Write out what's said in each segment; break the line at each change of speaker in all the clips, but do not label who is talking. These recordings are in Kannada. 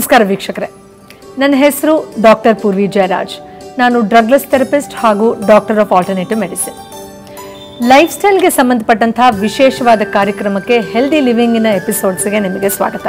ನಮಸ್ಕಾರ ವೀಕ್ಷಕರೇ ನನ್ನ ಹೆಸರು ಡಾಕ್ಟರ್ ಪೂರ್ವಿ ಜಯರಾಜ್ ನಾನು ಡ್ರಗ್ಲೆಸ್ ಥೆರಪಿಸ್ಟ್ ಹಾಗೂ doctor of alternative medicine life ಸ್ಟೈಲ್ಗೆ ಸಂಬಂಧಪಟ್ಟಂತಹ ವಿಶೇಷವಾದ ಕಾರ್ಯಕ್ರಮಕ್ಕೆ ಹೆಲ್ದಿ ಲಿವಿಂಗಿನ ಎಪಿಸೋಡ್ಸ್ಗೆ ನಿಮಗೆ ಸ್ವಾಗತ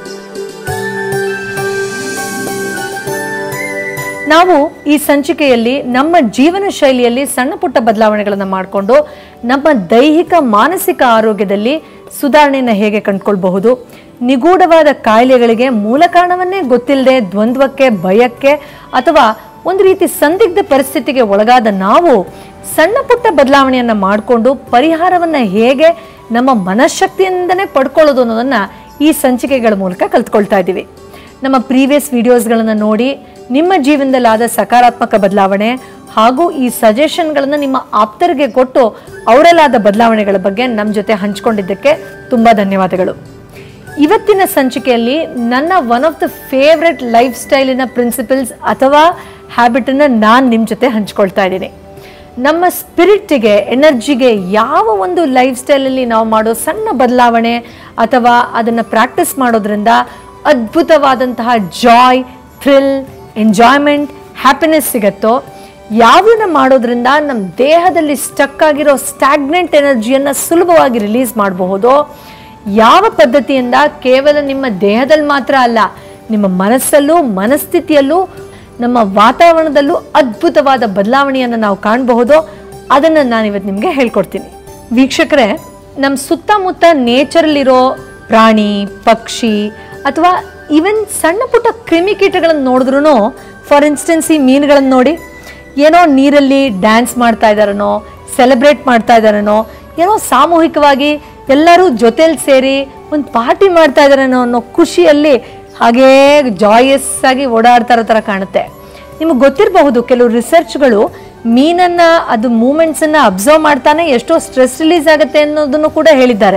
ನಾವು ಈ ಸಂಚಿಕೆಯಲ್ಲಿ ನಮ್ಮ ಜೀವನ ಶೈಲಿಯಲ್ಲಿ ಸಣ್ಣ ಪುಟ್ಟ ಬದಲಾವಣೆಗಳನ್ನು ಮಾಡಿಕೊಂಡು ನಮ್ಮ ದೈಹಿಕ ಮಾನಸಿಕ ಆರೋಗ್ಯದಲ್ಲಿ ಸುಧಾರಣೆಯನ್ನು ಹೇಗೆ ಕಂಡುಕೊಳ್ಬಹುದು ನಿಗೂಢವಾದ ಕಾಯಿಲೆಗಳಿಗೆ ಮೂಲ ಕಾರಣವನ್ನೇ ಗೊತ್ತಿಲ್ಲದೆ ದ್ವಂದ್ವಕ್ಕೆ ಭಯಕ್ಕೆ ಅಥವಾ ಒಂದು ರೀತಿ ಸಂದಿಗ್ಧ ಪರಿಸ್ಥಿತಿಗೆ ಒಳಗಾದ ನಾವು ಸಣ್ಣ ಪುಟ್ಟ ಬದಲಾವಣೆಯನ್ನು ಮಾಡಿಕೊಂಡು ಪರಿಹಾರವನ್ನು ಹೇಗೆ ನಮ್ಮ ಮನಃಶಕ್ತಿಯಿಂದನೇ ಪಡ್ಕೊಳ್ಳೋದು ಅನ್ನೋದನ್ನು ಈ ಸಂಚಿಕೆಗಳ ಮೂಲಕ ಕಲ್ತ್ಕೊಳ್ತಾ ಇದ್ದೀವಿ ನಮ್ಮ ಪ್ರೀವಿಯಸ್ ವಿಡಿಯೋಸ್ಗಳನ್ನು ನೋಡಿ ನಿಮ್ಮ ಜೀವನದಲ್ಲಾದ ಸಕಾರಾತ್ಮಕ ಬದಲಾವಣೆ ಹಾಗೂ ಈ ಸಜೆಷನ್ಗಳನ್ನು ನಿಮ್ಮ ಆಪ್ತರಿಗೆ ಕೊಟ್ಟು ಅವರಲ್ಲಾದ ಬದಲಾವಣೆಗಳ ಬಗ್ಗೆ ನಮ್ಮ ಜೊತೆ ಹಂಚ್ಕೊಂಡಿದ್ದಕ್ಕೆ ತುಂಬ ಧನ್ಯವಾದಗಳು ಇವತ್ತಿನ ಸಂಚಿಕೆಯಲ್ಲಿ ನನ್ನ one of the favourite life ಸ್ಟೈಲಿನ ಪ್ರಿನ್ಸಿಪಲ್ಸ್ ಅಥವಾ ಹ್ಯಾಬಿಟನ್ನು ನಾನು ನಿಮ್ಮ ಜೊತೆ ಹಂಚ್ಕೊಳ್ತಾ ಇದ್ದೀನಿ ನಮ್ಮ ಸ್ಪಿರಿಟ್ಗೆ ಎನರ್ಜಿಗೆ ಯಾವ ಒಂದು ಲೈಫ್ ಸ್ಟೈಲಲ್ಲಿ ನಾವು ಮಾಡೋ ಸಣ್ಣ ಬದಲಾವಣೆ ಅಥವಾ ಅದನ್ನು ಪ್ರಾಕ್ಟೀಸ್ ಮಾಡೋದ್ರಿಂದ ಅದ್ಭುತವಾದಂತಹ ಜಾಯ್ ಥ್ರಿಲ್ ಎಂಜಾಯ್ಮೆಂಟ್ ಹ್ಯಾಪಿನೆಸ್ ಸಿಗತ್ತೋ ಯಾವನ್ನ ಮಾಡೋದ್ರಿಂದ ನಮ್ಮ ದೇಹದಲ್ಲಿ ಸ್ಟಕ್ ಆಗಿರೋ ಸ್ಟ್ಯಾಗ್ನೆಂಟ್ ಎನರ್ಜಿಯನ್ನು ಸುಲಭವಾಗಿ ರಿಲೀಸ್ ಮಾಡಬಹುದೋ ಯಾವ ಪದ್ಧತಿಯಿಂದ ಕೇವಲ ನಿಮ್ಮ ದೇಹದಲ್ಲಿ ಮಾತ್ರ ಅಲ್ಲ ನಿಮ್ಮ ಮನಸ್ಸಲ್ಲೂ ಮನಸ್ಥಿತಿಯಲ್ಲೂ ನಮ್ಮ ವಾತಾವರಣದಲ್ಲೂ ಅದ್ಭುತವಾದ ಬದಲಾವಣೆಯನ್ನು ನಾವು ಕಾಣಬಹುದೋ ಅದನ್ನು ನಾನು ಇವತ್ತು ನಿಮಗೆ ಹೇಳ್ಕೊಡ್ತೀನಿ ವೀಕ್ಷಕರೇ ನಮ್ಮ ಸುತ್ತಮುತ್ತ ನೇಚರಲ್ಲಿರೋ ಪ್ರಾಣಿ ಪಕ್ಷಿ ಅಥವಾ ಈವನ್ ಸಣ್ಣ ಪುಟ್ಟ ಕ್ರಿಮಿಕೀಟಗಳನ್ನು ನೋಡಿದ್ರೂ ಫಾರ್ ಇನ್ಸ್ಟೆನ್ಸ್ ಈ ಮೀನುಗಳನ್ನು ನೋಡಿ ಏನೋ ನೀರಲ್ಲಿ ಡ್ಯಾನ್ಸ್ ಮಾಡ್ತಾ ಇದ್ದಾರನೋ ಸೆಲೆಬ್ರೇಟ್ ಮಾಡ್ತಾ ಇದ್ದಾರನೋ ಏನೋ ಸಾಮೂಹಿಕವಾಗಿ ಎಲ್ಲರೂ ಜೊತೆಲಿ ಸೇರಿ ಒಂದು ಪಾರ್ಟಿ ಮಾಡ್ತಾ ಇದ್ದಾರೇನೋ ಅನ್ನೋ ಖುಷಿಯಲ್ಲಿ ಹಾಗೇ ಜಾಯಸ್ ಆಗಿ ಓಡಾಡ್ತಾ ಇರೋ ಥರ ಕಾಣುತ್ತೆ ನಿಮಗೆ ಗೊತ್ತಿರಬಹುದು ಕೆಲವು ರಿಸರ್ಚ್ಗಳು ಮೀನನ್ನ ಅದು ಮೂಮೆಂಟ್ಸನ್ನು ಅಬ್ಸರ್ವ್ ಮಾಡ್ತಾನೆ ಎಷ್ಟೋ ಸ್ಟ್ರೆಸ್ ರಿಲೀಸ್ ಆಗುತ್ತೆ ಅನ್ನೋದನ್ನು ಕೂಡ ಹೇಳಿದ್ದಾರೆ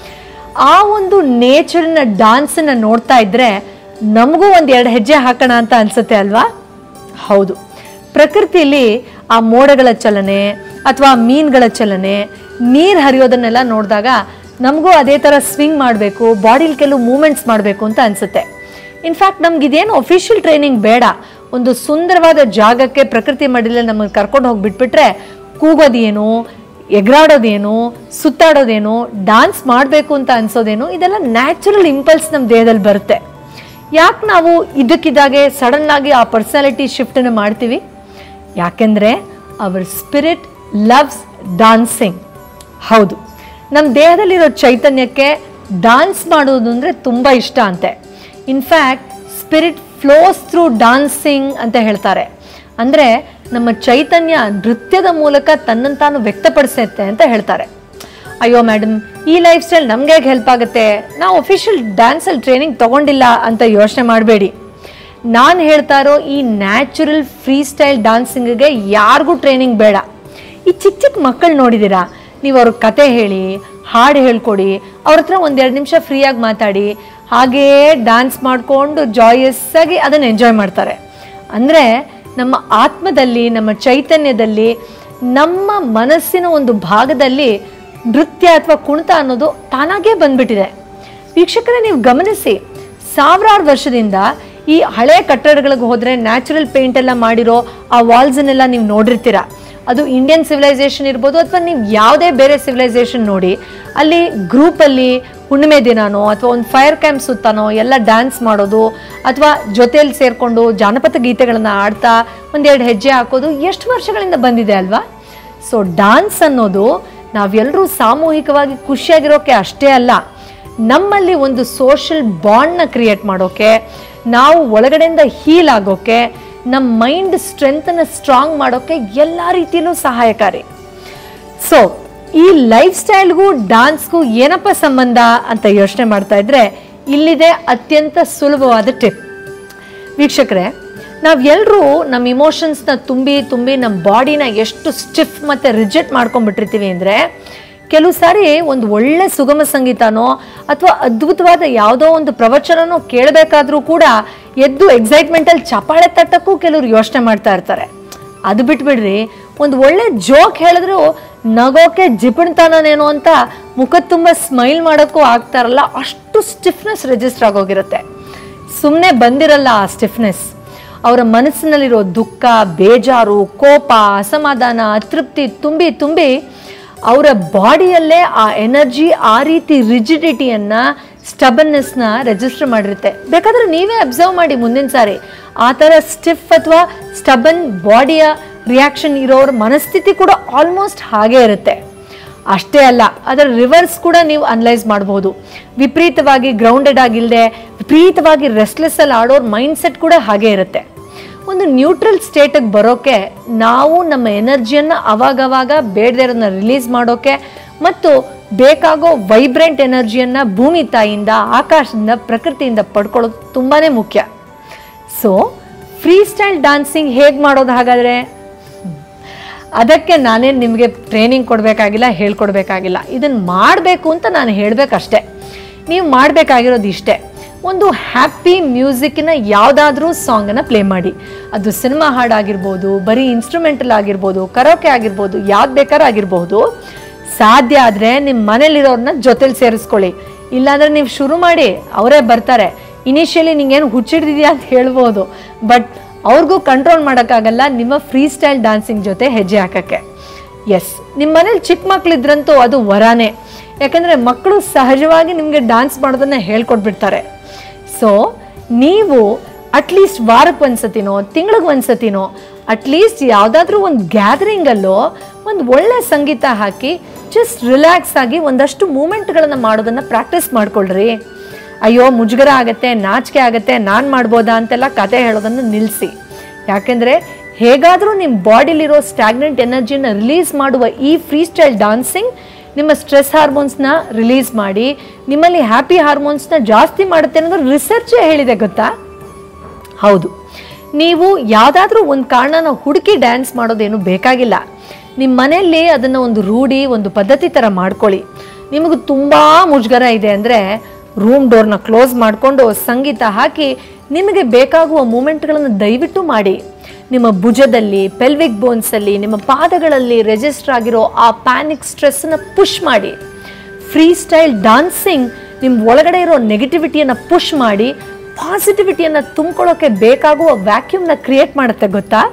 ಆ ಒಂದು ನೇಚರಿನ ಡಾನ್ಸನ್ನು ನೋಡ್ತಾ ಇದ್ರೆ ನಮಗೂ ಒಂದು ಎರಡು ಹೆಜ್ಜೆ ಹಾಕೋಣ ಅಂತ ಅನ್ಸುತ್ತೆ ಅಲ್ವಾ ಹೌದು ಪ್ರಕೃತಿಯಲ್ಲಿ ಆ ಮೋಡಗಳ ಚಲನೆ ಅಥವಾ ಮೀನುಗಳ ಚಲನೆ ನೀರು ಹರಿಯೋದನ್ನೆಲ್ಲ ನೋಡಿದಾಗ ನಮಗೂ ಅದೇ ಥರ ಸ್ವಿಂಗ್ ಮಾಡಬೇಕು ಬಾಡಿಲಿ ಕೆಲವು ಮೂಮೆಂಟ್ಸ್ ಮಾಡಬೇಕು ಅಂತ ಅನಿಸುತ್ತೆ ಇನ್ಫ್ಯಾಕ್ಟ್ ನಮ್ಗೆ ಇದೇನು ಅಫಿಷಿಯಲ್ ಟ್ರೈನಿಂಗ್ ಬೇಡ ಒಂದು ಸುಂದರವಾದ ಜಾಗಕ್ಕೆ ಪ್ರಕೃತಿ ಮಡಿಲಲ್ಲಿ ನಮಗೆ ಕರ್ಕೊಂಡು ಹೋಗಿ ಬಿಟ್ಬಿಟ್ರೆ ಕೂಗೋದೇನು ಎಗರಾಡೋದೇನು ಸುತ್ತಾಡೋದೇನು ಡಾನ್ಸ್ ಮಾಡಬೇಕು ಅಂತ ಅನ್ಸೋದೇನು ಇದೆಲ್ಲ ನ್ಯಾಚುರಲ್ ಇಂಪಲ್ಸ್ ನಮ್ಮ ದೇಹದಲ್ಲಿ ಬರುತ್ತೆ ಯಾಕೆ ನಾವು ಇದಕ್ಕಿದ್ದಾಗೆ ಸಡನ್ ಆಗಿ ಆ ಪರ್ಸನಾಲಿಟಿ ಶಿಫ್ಟನ್ನು ಮಾಡ್ತೀವಿ ಯಾಕೆಂದರೆ ಅವರ್ ಸ್ಪಿರಿಟ್ ಲವ್ಸ್ ಡಾನ್ಸಿಂಗ್ ಹೌದು ನಮ್ಮ ದೇಹದಲ್ಲಿರೋ ಚೈತನ್ಯಕ್ಕೆ ಡಾನ್ಸ್ ಮಾಡೋದು ಅಂದರೆ ತುಂಬ ಇಷ್ಟ ಅಂತೆ in fact spirit flows through dancing ಅಂತ ಹೇಳ್ತಾರೆ ಅಂದರೆ ನಮ್ಮ ಚೈತನ್ಯ ನೃತ್ಯದ ಮೂಲಕ ತನ್ನನ್ನು ತಾನು ವ್ಯಕ್ತಪಡಿಸುತ್ತೆ ಅಂತ ಹೇಳ್ತಾರೆ ಅಯ್ಯೋ ಮೇಡಮ್ ಈ ಲೈಫ್ ಸ್ಟೈಲ್ ನಮಗೆ ಹೇಗೆ ಹೆಲ್ಪ್ ಆಗುತ್ತೆ ನಾವು ಅಫಿಷಿಯಲ್ ಡ್ಯಾನ್ಸಲ್ಲಿ ಟ್ರೈನಿಂಗ್ ತೊಗೊಂಡಿಲ್ಲ ಅಂತ ಯೋಚನೆ ಮಾಡಬೇಡಿ ನಾನು ಹೇಳ್ತಾ ಇರೋ ಈ ನ್ಯಾಚುರಲ್ ಫ್ರೀ ಸ್ಟೈಲ್ ಡಾನ್ಸಿಂಗ್ಗೆ ಯಾರಿಗೂ ಟ್ರೈನಿಂಗ್ ಬೇಡ ಈ ಚಿಕ್ಕ ಚಿಕ್ಕ ಮಕ್ಕಳು ನೋಡಿದ್ದೀರಾ ನೀವು ಅವ್ರ ಕತೆ ಹೇಳಿ ಹಾಡು ಹೇಳ್ಕೊಡಿ ಅವ್ರ ಹತ್ರ ಒಂದೆರಡು ನಿಮಿಷ ಫ್ರೀಯಾಗಿ ಮಾತಾಡಿ ಹಾಗೆಯೇ ಡ್ಯಾನ್ಸ್ ಮಾಡಿಕೊಂಡು ಜಾಯಸ್ ಆಗಿ ಅದನ್ನು ಎಂಜಾಯ್ ಮಾಡ್ತಾರೆ ಅಂದರೆ ನಮ್ಮ ಆತ್ಮದಲ್ಲಿ ನಮ್ಮ ಚೈತನ್ಯದಲ್ಲಿ ನಮ್ಮ ಮನಸ್ಸಿನ ಒಂದು ಭಾಗದಲ್ಲಿ ನೃತ್ಯ ಅಥವಾ ಕುಣಿತ ಅನ್ನೋದು ತಾನಾಗೇ ಬಂದ್ಬಿಟ್ಟಿದೆ ವೀಕ್ಷಕರೇ ನೀವು ಗಮನಿಸಿ ಸಾವಿರಾರು ವರ್ಷದಿಂದ ಈ ಹಳೆ ಕಟ್ಟಡಗಳಿಗೆ ಹೋದರೆ ನ್ಯಾಚುರಲ್ ಪೇಂಟ್ ಎಲ್ಲ ಮಾಡಿರೋ ಆ ವಾಲ್ಸನ್ನೆಲ್ಲ ನೀವು ನೋಡಿರ್ತೀರ ಅದು ಇಂಡಿಯನ್ ಸಿವಿಲೈಸೇಷನ್ ಇರ್ಬೋದು ಅಥವಾ ನೀವು ಯಾವುದೇ ಬೇರೆ ಸಿವಿಲೈಸೇಷನ್ ನೋಡಿ ಅಲ್ಲಿ ಗ್ರೂಪಲ್ಲಿ ಹುಣ್ಣಿಮೆ ದಿನನೋ ಅಥವಾ ಒಂದು ಫೈರ್ ಕ್ಯಾಂಪ್ ಸುತ್ತಾನೋ ಎಲ್ಲ ಡ್ಯಾನ್ಸ್ ಮಾಡೋದು ಅಥವಾ ಜೊತೆಯಲ್ಲಿ ಸೇರಿಕೊಂಡು ಜಾನಪದ ಗೀತೆಗಳನ್ನು ಆಡ್ತಾ ಒಂದೆರಡು ಹೆಜ್ಜೆ ಹಾಕೋದು ಎಷ್ಟು ವರ್ಷಗಳಿಂದ ಬಂದಿದೆ ಅಲ್ವಾ ಸೊ ಡಾನ್ಸ್ ಅನ್ನೋದು ನಾವೆಲ್ಲರೂ ಸಾಮೂಹಿಕವಾಗಿ ಖುಷಿಯಾಗಿರೋಕೆ ಅಷ್ಟೇ ಅಲ್ಲ ನಮ್ಮಲ್ಲಿ ಒಂದು ಸೋಷಲ್ ಬಾಂಡ್ನ ಕ್ರಿಯೇಟ್ ಮಾಡೋಕೆ ನಾವು ಒಳಗಡೆಯಿಂದ ಹೀಲ್ ಆಗೋಕೆ ನಮ್ಮ ಮೈಂಡ್ ಸ್ಟ್ರೆಂತನ್ನು ಸ್ಟ್ರಾಂಗ್ ಮಾಡೋಕೆ ಎಲ್ಲ ರೀತಿಯಲ್ಲೂ ಸಹಾಯಕಾರಿ ಸೊ ಈ ಲೈಫ್ ಸ್ಟೈಲ್ಗೂ ಡಾನ್ಸ್ಗೂ ಏನಪ್ಪ ಸಂಬಂಧ ಅಂತ ಯೋಚನೆ ಮಾಡ್ತಾ ಇದ್ರೆ ಇಲ್ಲಿದೆ ಅತ್ಯಂತ ಸುಲಭವಾದ ಟಿಪ್ ವೀಕ್ಷಕರೇ ನಾವೆಲ್ಲರೂ ನಮ್ಮ ಇಮೋಷನ್ಸ್ನ ತುಂಬಿ ತುಂಬಿ ನಮ್ಮ ಬಾಡಿನ ಎಷ್ಟು ಸ್ಟಿಫ್ ಮತ್ತು ರಿಜೆಕ್ಟ್ ಮಾಡ್ಕೊಂಡ್ಬಿಟ್ಟಿರ್ತೀವಿ ಅಂದರೆ ಕೆಲವು ಸಾರಿ ಒಂದು ಒಳ್ಳೆ ಸುಗಮ ಸಂಗೀತನೋ ಅಥವಾ ಅದ್ಭುತವಾದ ಯಾವುದೋ ಒಂದು ಪ್ರವಚನನೋ ಕೇಳಬೇಕಾದ್ರೂ ಕೂಡ ಎದ್ದು ಎಕ್ಸೈಟ್ಮೆಂಟಲ್ಲಿ ಚಪಾಳೆ ತಟ್ಟಕ್ಕೂ ಕೆಲವರು ಯೋಚನೆ ಮಾಡ್ತಾ ಇರ್ತಾರೆ ಅದು ಬಿಟ್ಬಿಡ್ರಿ ಒಂದು ಒಳ್ಳೆ ಜೋಕ್ ಹೇಳಿದ್ರು ನಗೋಕೆ ಜಿಪಣ್ತಾನೇನೋ ಅಂತ ಮುಖದ ತುಂಬ ಸ್ಮೈಲ್ ಮಾಡೋಕ್ಕೂ ಆಗ್ತಾರಲ್ಲ ಅಷ್ಟು ಸ್ಟಿಫ್ನೆಸ್ ರಿಜಿಸ್ಟರ್ ಆಗೋಗಿರುತ್ತೆ ಸುಮ್ಮನೆ ಬಂದಿರಲ್ಲ ಆ ಸ್ಟಿಫ್ನೆಸ್ ಅವರ ಮನಸ್ಸಿನಲ್ಲಿರೋ ದುಃಖ ಬೇಜಾರು ಕೋಪ ಅಸಮಾಧಾನ ಅತೃಪ್ತಿ ತುಂಬಿ ತುಂಬಿ ಅವರ ಬಾಡಿಯಲ್ಲೇ ಆ ಎನರ್ಜಿ ಆ ರೀತಿ ರಿಜಿಡಿಟಿಯನ್ನ ಸ್ಟಬನ್ನೆಸ್ನ ರಿಜಿಸ್ಟರ್ ಮಾಡಿರುತ್ತೆ ಬೇಕಾದ್ರೆ ನೀವೇ ಅಬ್ಸರ್ವ್ ಮಾಡಿ ಮುಂದಿನ ಸಾರಿ ಆ ಥರ ಸ್ಟಿಫ್ ಅಥವಾ ಸ್ಟಬನ್ ಬಾಡಿಯ ರಿಯಾಕ್ಷನ್ ಇರೋರ ಮನಸ್ಥಿತಿ ಕೂಡ ಆಲ್ಮೋಸ್ಟ್ ಹಾಗೇ ಇರುತ್ತೆ ಅಷ್ಟೇ ಅಲ್ಲ ಅದರ ರಿವರ್ಸ್ ಕೂಡ ನೀವು ಅನಲೈಸ್ ಮಾಡಬಹುದು ವಿಪರೀತವಾಗಿ ಗ್ರೌಂಡೆಡ್ ಆಗಿಲ್ಲದೆ ವಿಪರೀತವಾಗಿ ರೆಸ್ಟ್ಲೆಸ್ ಅಲ್ಲಿ ಆಡೋರ್ ಮೈಂಡ್ ಸೆಟ್ ಕೂಡ ಹಾಗೆ ಇರುತ್ತೆ ಒಂದು ನ್ಯೂಟ್ರಲ್ ಸ್ಟೇಟಿಗೆ ಬರೋಕೆ ನಾವು ನಮ್ಮ ಎನರ್ಜಿಯನ್ನು ಅವಾಗವಾಗ ಬೇಡದೇ ಇರೋದನ್ನ ರಿಲೀಸ್ ಮಾಡೋಕೆ ಮತ್ತು ಬೇಕಾಗೋ ವೈಬ್ರೆಂಟ್ ಎನರ್ಜಿಯನ್ನು ಭೂಮಿ ತಾಯಿಯಿಂದ ಆಕಾಶದಿಂದ ಪ್ರಕೃತಿಯಿಂದ ಪಡ್ಕೊಳ್ಳೋದು ತುಂಬಾ ಮುಖ್ಯ ಸೊ ಫ್ರೀ ಸ್ಟೈಲ್ ಡಾನ್ಸಿಂಗ್ ಹೇಗೆ ಮಾಡೋದು ಹಾಗಾದರೆ ಅದಕ್ಕೆ ನಾನೇನು ನಿಮಗೆ ಟ್ರೈನಿಂಗ್ ಕೊಡಬೇಕಾಗಿಲ್ಲ ಹೇಳ್ಕೊಡ್ಬೇಕಾಗಿಲ್ಲ ಇದನ್ನು ಮಾಡಬೇಕು ಅಂತ ನಾನು ಹೇಳಬೇಕಷ್ಟೆ ನೀವು ಮಾಡಬೇಕಾಗಿರೋದು ಇಷ್ಟೇ ಒಂದು ಹ್ಯಾಪಿ ಮ್ಯೂಸಿಕ್ನ ಯಾವುದಾದ್ರೂ ಸಾಂಗನ್ನು ಪ್ಲೇ ಮಾಡಿ ಅದು ಸಿನಿಮಾ ಹಾಡಾಗಿರ್ಬೋದು ಬರೀ ಇನ್ಸ್ಟ್ರೂಮೆಂಟಲ್ ಆಗಿರ್ಬೋದು ಕರೋಕೆ ಆಗಿರ್ಬೋದು ಯಾವ್ದು ಬೇಕಾದ್ರೂ ಆಗಿರ್ಬೋದು ಸಾಧ್ಯ ಆದರೆ ನಿಮ್ಮ ಮನೇಲಿರೋರನ್ನ ಜೊತೆಲಿ ಸೇರಿಸ್ಕೊಳ್ಳಿ ಇಲ್ಲಾಂದರೆ ನೀವು ಶುರು ಮಾಡಿ ಅವರೇ ಬರ್ತಾರೆ ಇನಿಷಿಯಲಿ ನಿಂಗೇನು ಹುಚ್ಚಿಡ್ದಿದ್ಯಾ ಅಂತ ಹೇಳ್ಬೋದು ಬಟ್ ಅವ್ರಿಗೂ ಕಂಟ್ರೋಲ್ ಮಾಡೋಕ್ಕಾಗಲ್ಲ ನಿಮ್ಮ ಫ್ರೀ ಸ್ಟೈಲ್ ಡ್ಯಾನ್ಸಿಂಗ್ ಜೊತೆ ಹೆಜ್ಜೆ ಹಾಕೋಕ್ಕೆ ಎಸ್ ನಿಮ್ಮ ಮನೇಲಿ ಚಿಕ್ಕ ಮಕ್ಳಿದ್ರಂತೂ ಅದು ವರಾನೇ ಯಾಕಂದರೆ ಮಕ್ಕಳು ಸಹಜವಾಗಿ ನಿಮಗೆ ಡ್ಯಾನ್ಸ್ ಮಾಡೋದನ್ನ ಹೇಳ್ಕೊಟ್ಬಿಡ್ತಾರೆ ಸೊ ನೀವು ಅಟ್ಲೀಸ್ಟ್ ವಾರಕ್ಕೆ ಒಂದ್ಸತಿನೋ ತಿಂಗಳಿಗೆ ಒಂದ್ಸತಿನೋ ಅಟ್ಲೀಸ್ಟ್ ಯಾವುದಾದ್ರೂ ಒಂದು ಗ್ಯಾದರಿಂಗಲ್ಲೋ ಒಂದು ಒಳ್ಳೆ ಸಂಗೀತ ಹಾಕಿ ಜಸ್ಟ್ ರಿಲ್ಯಾಕ್ಸ್ ಆಗಿ ಒಂದಷ್ಟು ಮೂಮೆಂಟ್ಗಳನ್ನು ಮಾಡೋದನ್ನು ಪ್ರಾಕ್ಟೀಸ್ ಮಾಡ್ಕೊಳ್ರಿ ಅಯ್ಯೋ ಮುಜುಗರ ಆಗತ್ತೆ ನಾಚಿಕೆ ಆಗತ್ತೆ ನಾನು ಮಾಡ್ಬೋದಾ ಅಂತೆಲ್ಲ ಕತೆ ಹೇಳೋದನ್ನು ನಿಲ್ಲಿಸಿ ಯಾಕೆಂದರೆ ಹೇಗಾದರೂ ನಿಮ್ಮ ಬಾಡಿಲಿರೋ ಸ್ಟ್ಯಾಗ್ನೆಂಟ್ ಎನರ್ಜಿನ ರಿಲೀಸ್ ಮಾಡುವ ಈ ಫ್ರೀ ಸ್ಟೈಲ್ ಡಾನ್ಸಿಂಗ್ ನಿಮ್ಮ ಸ್ಟ್ರೆಸ್ ಹಾರ್ಮೋನ್ಸ್ನ ರಿಲೀಸ್ ಮಾಡಿ ನಿಮ್ಮಲ್ಲಿ ಹ್ಯಾಪಿ ಹಾರ್ಮೋನ್ಸ್ನ ಜಾಸ್ತಿ ಮಾಡುತ್ತೆ ಅನ್ನೋದು ರಿಸರ್ಚೇ ಹೇಳಿದೆ ಗೊತ್ತಾ ಹೌದು ನೀವು ಯಾವುದಾದ್ರೂ ಒಂದು ಕಾರಣನ ಹುಡುಕಿ ಡ್ಯಾನ್ಸ್ ಮಾಡೋದೇನು ಬೇಕಾಗಿಲ್ಲ ನಿಮ್ಮ ಮನೆಯಲ್ಲಿ ಅದನ್ನು ಒಂದು ರೂಢಿ ಒಂದು ಪದ್ಧತಿ ಥರ ಮಾಡ್ಕೊಳ್ಳಿ ನಿಮಗೆ ತುಂಬ ಮುಜುಗರ ಇದೆ ಅಂದರೆ ರೂಮ್ ಡೋರ್ನ ಕ್ಲೋಸ್ ಮಾಡಿಕೊಂಡು ಸಂಗೀತ ಹಾಕಿ ನಿಮಗೆ ಬೇಕಾಗುವ ಮೂಮೆಂಟ್ಗಳನ್ನು ದಯವಿಟ್ಟು ಮಾಡಿ ನಿಮ್ಮ ಭುಜದಲ್ಲಿ ಪೆಲ್ವಿಕ್ ಬೋನ್ಸಲ್ಲಿ ನಿಮ್ಮ ಪಾದಗಳಲ್ಲಿ ರೆಜಿಸ್ಟರ್ ಆಗಿರೋ ಆ ಪ್ಯಾನಿಕ್ ಸ್ಟ್ರೆಸ್ಸನ್ನು ಪುಷ್ ಮಾಡಿ ಫ್ರೀ ಸ್ಟೈಲ್ ಡಾನ್ಸಿಂಗ್ ನಿಮ್ಮ ಒಳಗಡೆ ಇರೋ ನೆಗೆಟಿವಿಟಿಯನ್ನು ಪುಷ್ ಮಾಡಿ ಪಾಸಿಟಿವಿಟಿಯನ್ನು ತುಂಬ್ಕೊಳ್ಳೋಕೆ ಬೇಕಾಗುವ ವ್ಯಾಕ್ಯೂಮ್ನ ಕ್ರಿಯೇಟ್ ಮಾಡುತ್ತೆ ಗೊತ್ತಾ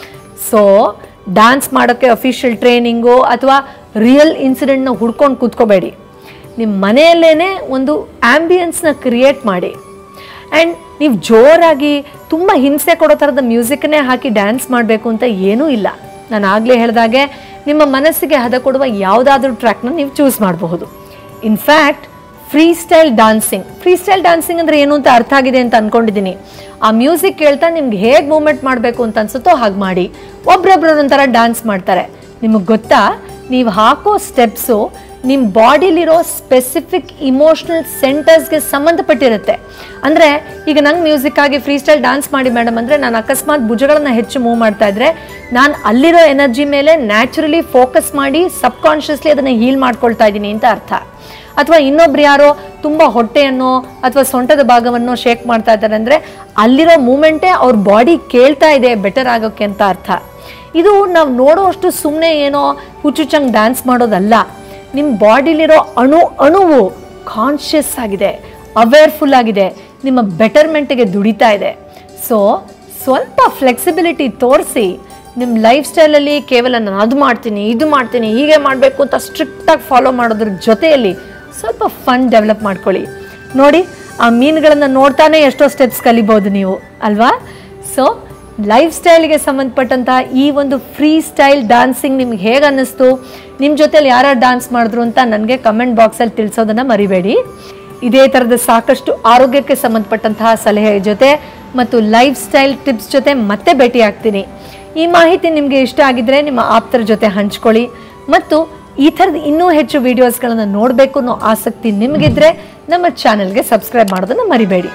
ಸೊ ಡ್ಯಾನ್ಸ್ ಮಾಡೋಕ್ಕೆ ಅಫಿಷಿಯಲ್ ಟ್ರೈನಿಂಗು ಅಥವಾ ರಿಯಲ್ ಇನ್ಸಿಡೆಂಟ್ನ ಹುಡ್ಕೊಂಡು ಕೂತ್ಕೋಬೇಡಿ ನಿಮ್ಮ ಮನೆಯಲ್ಲೇ ಒಂದು ಆ್ಯಂಬಿಯನ್ಸ್ನ ಕ್ರಿಯೇಟ್ ಮಾಡಿ ಆ್ಯಂಡ್ ನೀವು ಜೋರಾಗಿ ತುಂಬ ಹಿಂಸೆ ಕೊಡೋ ಥರದ ಮ್ಯೂಸಿಕ್ನೇ ಹಾಕಿ ಡ್ಯಾನ್ಸ್ ಮಾಡಬೇಕು ಅಂತ ಏನೂ ಇಲ್ಲ ನಾನು ಆಗಲೇ ಹೇಳಿದಾಗೆ ನಿಮ್ಮ ಮನಸ್ಸಿಗೆ ಹದ ಕೊಡುವ ಯಾವುದಾದ್ರೂ ಟ್ರ್ಯಾಕ್ನ ನೀವು ಚೂಸ್ ಮಾಡಬಹುದು in fact free style dancing free style dancing ಅಂದರೆ ಏನು ಅಂತ ಅರ್ಥ ಆಗಿದೆ ಅಂತ ಅನ್ಕೊಂಡಿದ್ದೀನಿ ಆ ಮ್ಯೂಸಿಕ್ ಕೇಳ್ತಾ ನಿಮ್ಗೆ ಹೇಗೆ ಮೂಮೆಂಟ್ ಮಾಡಬೇಕು ಅಂತ ಅನ್ಸುತ್ತೋ ಹಾಗೆ ಮಾಡಿ ಒಬ್ರೊಬ್ರು ಒಂಥರ ಡ್ಯಾನ್ಸ್ ಮಾಡ್ತಾರೆ ನಿಮಗೆ ಗೊತ್ತಾ ನೀವು ಹಾಕೋ ಸ್ಟೆಪ್ಸು ನಿಮ್ಮ ಬಾಡಿಲಿರೋ ಸ್ಪೆಸಿಫಿಕ್ ಇಮೋಷ್ನಲ್ ಸೆಂಟರ್ಸ್ಗೆ ಸಂಬಂಧಪಟ್ಟಿರುತ್ತೆ ಅಂದರೆ ಈಗ ನಂಗೆ ಮ್ಯೂಸಿಕ್ ಆಗಿ ಫ್ರೀ ಸ್ಟೈಲ್ ಡ್ಯಾನ್ಸ್ ಮಾಡಿ ಮೇಡಮ್ ಅಂದರೆ ನಾನು ಅಕಸ್ಮಾತ್ ಭುಜಗಳನ್ನ ಹೆಚ್ಚು ಮೂವ್ ಮಾಡ್ತಾ ಇದ್ರೆ ನಾನು ಅಲ್ಲಿರೋ ಎನರ್ಜಿ ಮೇಲೆ ನ್ಯಾಚುರಲಿ ಫೋಕಸ್ ಮಾಡಿ ಸಬ್ ಕಾನ್ಷಿಯಸ್ಲಿ ಅದನ್ನು ಹೀಲ್ ಮಾಡ್ಕೊಳ್ತಾ ಇದ್ದೀನಿ ಅಂತ ಅರ್ಥ ಅಥವಾ ಇನ್ನೊಬ್ರು ಯಾರೋ ತುಂಬ ಹೊಟ್ಟೆಯನ್ನು ಅಥವಾ ಸೊಂಟದ ಭಾಗವನ್ನು ಶೇಕ್ ಮಾಡ್ತಾ ಇದ್ದಾರೆ ಅಂದರೆ ಅಲ್ಲಿರೋ ಮೂಮೆಂಟೇ ಅವ್ರ ಬಾಡಿ ಕೇಳ್ತಾ ಇದೆ ಬೆಟರ್ ಆಗೋಕ್ಕೆ ಅಂತ ಅರ್ಥ ಇದು ನಾವು ನೋಡೋಷ್ಟು ಸುಮ್ಮನೆ ಏನೋ ಹುಚ್ಚುಚ್ಚಂಗೆ ಡ್ಯಾನ್ಸ್ ಮಾಡೋದಲ್ಲ ನಿಮ್ಮ ಬಾಡಿಲಿರೋ ಅಣು ಅಣುವು ಕಾನ್ಷಿಯಸ್ ಆಗಿದೆ ಅವೇರ್ಫುಲ್ ಆಗಿದೆ ನಿಮ್ಮ ಬೆಟರ್ಮೆಂಟಿಗೆ ದುಡಿತಾ ಇದೆ ಸೊ ಸ್ವಲ್ಪ ಫ್ಲೆಕ್ಸಿಬಿಲಿಟಿ ತೋರಿಸಿ ನಿಮ್ಮ ಲೈಫ್ ಸ್ಟೈಲಲ್ಲಿ ಕೇವಲ ನಾನು ಅದು ಮಾಡ್ತೀನಿ ಇದು ಮಾಡ್ತೀನಿ ಹೀಗೆ ಮಾಡಬೇಕು ಅಂತ ಸ್ಟ್ರಿಕ್ಟಾಗಿ ಫಾಲೋ ಮಾಡೋದ್ರ ಜೊತೆಯಲ್ಲಿ ಸ್ವಲ್ಪ ಫನ್ ಡೆವಲಪ್ ಮಾಡ್ಕೊಳ್ಳಿ ನೋಡಿ ಆ ಮೀನುಗಳನ್ನು ನೋಡ್ತಾನೆ ಎಷ್ಟೋ ಸ್ಟೆಪ್ಸ್ ಕಲಿಬೋದು ನೀವು ಅಲ್ವಾ ಸೊ ಲೈಫ್ ಸ್ಟೈಲ್ಗೆ ಸಂಬಂಧಪಟ್ಟಂತಹ ಈ ಒಂದು ಫ್ರೀ ಸ್ಟೈಲ್ ಡಾನ್ಸಿಂಗ್ ನಿಮ್ಗೆ ಹೇಗೆ ಅನ್ನಿಸ್ತು ನಿಮ್ಮ ಜೊತೆಲಿ ಯಾರ್ಯಾರು ಡಾನ್ಸ್ ಮಾಡಿದ್ರು ಅಂತ ನನಗೆ ಕಮೆಂಟ್ ಬಾಕ್ಸಲ್ಲಿ ತಿಳಿಸೋದನ್ನು ಮರಿಬೇಡಿ ಇದೇ ಥರದ ಸಾಕಷ್ಟು ಆರೋಗ್ಯಕ್ಕೆ ಸಂಬಂಧಪಟ್ಟಂತಹ ಸಲಹೆ ಜೊತೆ ಮತ್ತು ಲೈಫ್ ಸ್ಟೈಲ್ ಟಿಪ್ಸ್ ಜೊತೆ ಮತ್ತೆ ಭೇಟಿ ಆಗ್ತೀನಿ ಈ ಮಾಹಿತಿ ನಿಮಗೆ ಇಷ್ಟ ಆಗಿದ್ರೆ ನಿಮ್ಮ ಆಪ್ತರ ಜೊತೆ ಹಂಚ್ಕೊಳ್ಳಿ ಮತ್ತು ಈ ಥರದ ಇನ್ನೂ ಹೆಚ್ಚು ವಿಡಿಯೋಸ್ಗಳನ್ನು ನೋಡಬೇಕು ಅನ್ನೋ ಆಸಕ್ತಿ ನಿಮಗಿದ್ರೆ ನಮ್ಮ ಚಾನೆಲ್ಗೆ ಸಬ್ಸ್ಕ್ರೈಬ್ ಮಾಡೋದನ್ನು ಮರಿಬೇಡಿ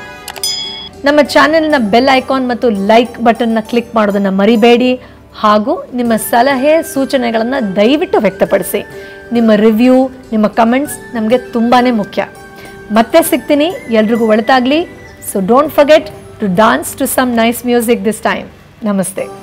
ನಮ್ಮ ಚಾನೆಲ್ನ ಬೆಲ್ ಐಕಾನ್ ಮತ್ತು ಲೈಕ್ ಬಟನ್ನ ಕ್ಲಿಕ್ ಮಾಡೋದನ್ನು ಮರಿಬೇಡಿ ಹಾಗೂ ನಿಮ್ಮ ಸಲಹೆ ಸೂಚನೆಗಳನ್ನು ದಯವಿಟ್ಟು ವ್ಯಕ್ತಪಡಿಸಿ ನಿಮ್ಮ ರಿವ್ಯೂ ನಿಮ್ಮ ಕಮೆಂಟ್ಸ್ ನಮಗೆ ತುಂಬಾ ಮುಖ್ಯ ಮತ್ತೆ ಸಿಗ್ತೀನಿ ಎಲ್ರಿಗೂ ಒಳಿತಾಗಲಿ so don't forget to dance to some nice music this time ನಮಸ್ತೆ